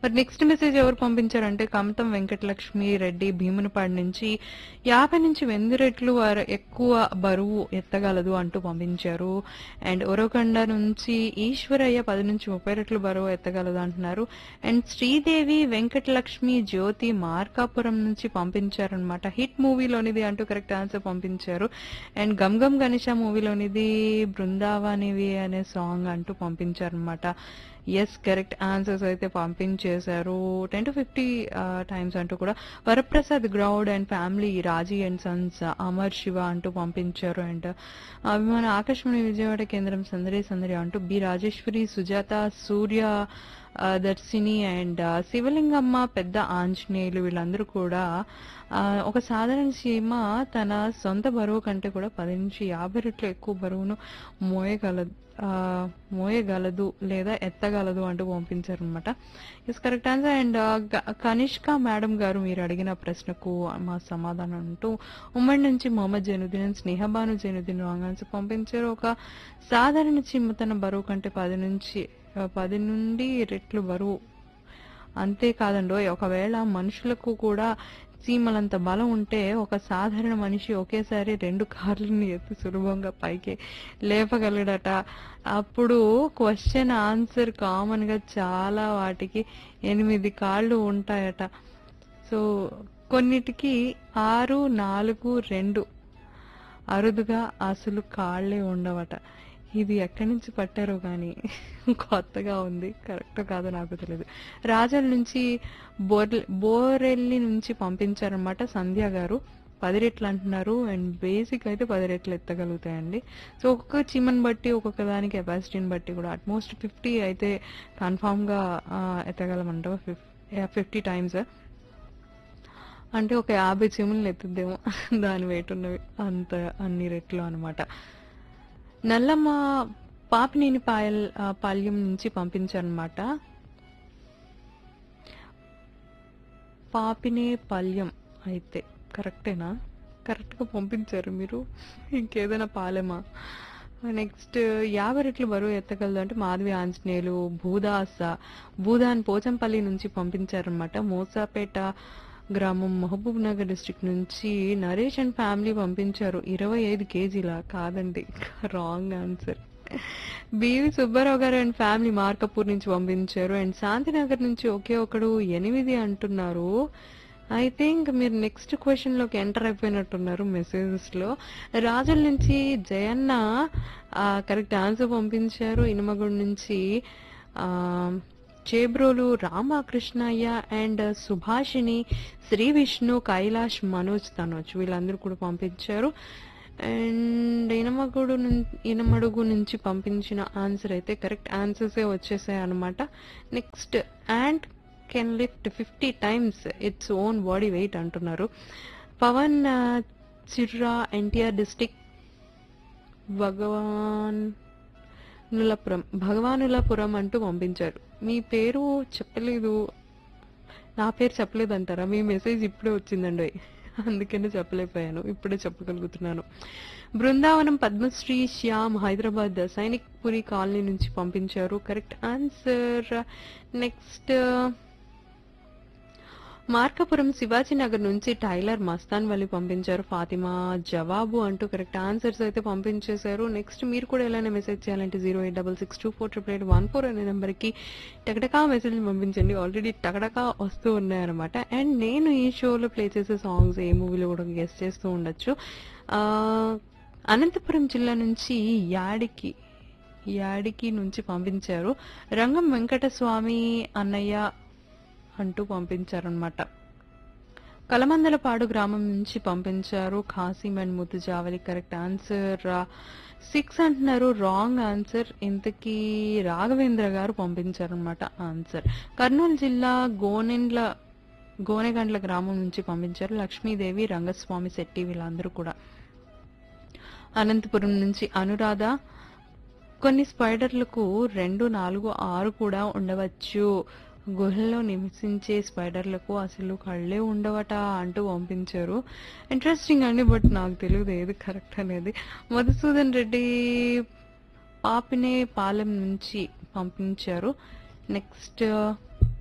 మరి next message ఎవరు పంపించారంటే కమతం వెంకటలక్ష్మి రెడ్డి భీమునిపాడు నుంచి యాభై నుంచి వెంది రెట్లు వర- ఎక్కువ బరువు ఎత్తగలదు అంటూ పంపించారు అండ్ ఒరకొండ నుంచి ఈశ్వరయ్య పది నుంచి ముప్పై రెట్లు బరువు ఎత్తగలదు అంటున్నారు అండ్ శ్రీదేవి వెంకటలక్ష్మి జ్యోతి మార్కాపురం నుంచి పంపించారనమాట హిట్ మూవీలోనిది అంటూ కరెక్ట్ ఆన్సర్ పంపించారు అండ్ గమ్ గమ్ గణేష మూవీలోనిది బృందావనివి అనే సాంగ్ అంటూ పంపించారనమాట ఎస్ కరెక్ట్ ఆన్సర్స్ అయితే పంపించేశారు టెన్ టు ఫిఫ్టీ టైమ్స్ అంటూ కూడా వరప్రసాద్ గ్రౌడ్ and family Raji and sons Amar Siva అంటూ పంపించారు అండ్ అభిమాన ఆకాశవాణి విజయవాడ కేంద్రం సందడి సందడి అంటూ బి రాజేశ్వరి సుజాత సూర్య ఆ, దర్శిని అండ్ ఆ, శివలింగమ్మ పెద్ద ఆంజనేయులు వీళ్ళందరూ కూడా ఆ, ఒక సాధారణ సీమ తన సొంత బరువు కంటే కూడా పది నుంచి యాభై రెట్లు ఎక్కువ బరువును మోయగలదు ఆ, మోయగలదు లేదా ఎత్తగలదు అంటూ పంపించారు అనమాట is correct answer and Kanishka madam గారు మీరు అడిగిన ప్రశ్నకు మా సమాధానం అంటూ ఉమ్మడి నుంచి మొహమ్మద్ జైనుద్దీన్ స్నేహబాను జైనుద్దీన్ రాంగ్ ఆన్సర్ పంపించారు ఒక సాధారణ చిమ్మ తన బరువు కంటే పది నుంచి ఆ, పది నుండి రెట్లు బరువు అంతేకాదండో ఒకవేళ మనుషులకు కూడా చీమలంత బలం ఉంటే ఒక సాధారణ మనిషి ఒకేసారి రెండు కార్లని ఎత్తి సులభంగా పైకి లేపగలడట అప్పుడు క్వశ్చన్ ఆన్సర్ కామన్ గా చాలా వాటికి ఎనిమిది కాళ్ళు ఉంటాయట సో కొన్నిటికి ఆరు నాలుగు రెండు అరుదుగా అసలు కాళ్ళే ఉండవట ఇది ఎక్కడి నుంచి పట్టారో కానీ కొత్తగా ఉంది కరెక్ట్ కాదో నాకు తెలియదు రాజల నుంచి బోర్లె బోరెల్లి నుంచి పంపించారనమాట సంధ్య గారు పది రెట్లు అంటున్నారు అండ్ బేసిక్ అయితే పది రెట్లు ఎత్తగలుగుతాయండి సో ఒక్కొక్క చీమని బట్టి ఒక్కొక్క దాని కెపాసిటీని బట్టి కూడా అట్మోస్ట్ ఫిఫ్టీ అయితే కన్ఫామ్గా ఎత్తగలమంట ఫిఫ్టీ టైమ్స్ అంటే ఒక యాభై చీమలను ఎత్తుద్దేమో దాని వెయిట్ ఉన్నవి అంత అన్ని రెట్లు అనమాట నల్లమ్మ పాపినేని పాయల్ ఆ, పాల్యం నుంచి పంపించారనమాట పాపినే పల్యం అయితే కరెక్టేనా కరెక్ట్గా పంపించారు మీరు ఇంకేదైనా పాలెమా నెక్స్ట్ యాభై రెట్లు బరువు ఎత్తగలదు అంటే మాధవి ఆంజనేయులు భూదాస భూదాన్ పోచంపల్లి నుంచి పంపించారనమాట మోసాపేట గ్రామం మహబూబ్ నగర్ డిస్ట్రిక్ట్ నుంచి నరేష్ అండ్ ఫ్యామిలీ పంపించారు ఇరవై ఐదు కేజీల కాదండి రాంగ్ ఆన్సర్ బివి సుబ్బారావు గారు అండ్ ఫ్యామిలీ మార్కపూర్ నుంచి పంపించారు అండ్ శాంతినగర్ నుంచి ఒకే ఒకడు ఎనిమిది అంటున్నారు ఐ థింక్ మీరు నెక్స్ట్ క్వశ్చన్ లోకి ఎంటర్ అయిపోయినట్టున్నారు మెసేజెస్ లో రాజుల నుంచి జయన్న కరెక్ట్ ఆన్సర్ పంపించారు ఇనుమగుడి నుంచి ఆ, చేబ్రోలు రామకృష్ణయ్య అండ్ సుభాషిణి శ్రీ విష్ణు కైలాష్ మనోజ్ తనోజ్ వీళ్ళందరూ కూడా పంపించారు అండ్ ఇనమగుడు నుం- ఇనమడుగు నుంచి పంపించిన ఆన్సర్ అయితే కరెక్ట్ ఆన్సర్సే వచ్చేసాయి అనమాట next and can lift fifty times its own body weight అంటున్నారు పవన్ ఆ, చిర్రా ఎన్టీఆర్ డిస్టిక్ భగవాన్ నులపురం భగవానులపురం అంటూ పంపించారు మీ పేరు చెప్పలేదు నా పేరు చెప్పలేదు అంటారా మీ మెసేజ్ ఇప్పుడే వచ్చిందండి అందుకనే చెప్పలేకపోయాను ఇప్పుడే చెప్పగలుగుతున్నాను బృందావనం పద్మశ్రీ శ్యామ్ హైదరాబాద్ సైనిక్ పురి కాలనీ నుంచి పంపించారు correct answer next Markapuram Shivajinagar నుంచి టైలర్ మస్తాన్ వల్లి పంపించారు ఫాతిమా జవాబు అంటూ కరెక్ట్ ఆన్సర్స్ అయితే పంపించేశారు నెక్స్ట్ మీరు కూడా ఎలానే మెసేజ్ చేయాలంటే zero eight double six two four triple eight one four అనే నెంబర్కి టకటకా మెసేజ్ పంపించండి ఆల్రెడీ టకటకా వస్తూ ఉన్నాయన్నమాట అండ్ నేను ఈ షోలో ప్లే చేసే సాంగ్స్ ఏ మూవీలో కూడా గెస్ట్ చేస్తూ ఉండొచ్చు ఆ, అనంతపురం జిల్లా నుంచి యాడికి యాడికి నుంచి పంపించారు రంగం వెంకటస్వామి అన్నయ్య అంటూ పంపించారనమాట కలమందలపాడు గ్రామం నుంచి పంపించారు Khasim and Mutujavali correct answer six అంటున్నారు రాంగ్ ఆన్సర్ ఇంతకీ రాఘవేంద్ర గారు పంపించారనమాట ఆన్సర్ కర్నూలు జిల్లా గోనెండ్ల గోనెగండ్ల గ్రామం నుంచి పంపించారు లక్ష్మీదేవి రంగస్వామి శెట్టి వీళ్ళందరూ కూడా అనంతపురం నుంచి అనురాధ కొన్ని స్పైడర్లకు రెండు నాలుగు ఆరు కూడా ఉండవచ్చు గుహల్లో నివసించే స్పైడర్లకు అసలు కళ్ళే ఉండవట అంటూ పంపించారు ఇంట్రెస్టింగ్ అండి బట్ నాకు తెలియదు ఏది కరెక్ట్ అనేది మధుసూదన్ రెడ్డి పాపినే పాలెం నుంచి పంపించారు నెక్స్ట్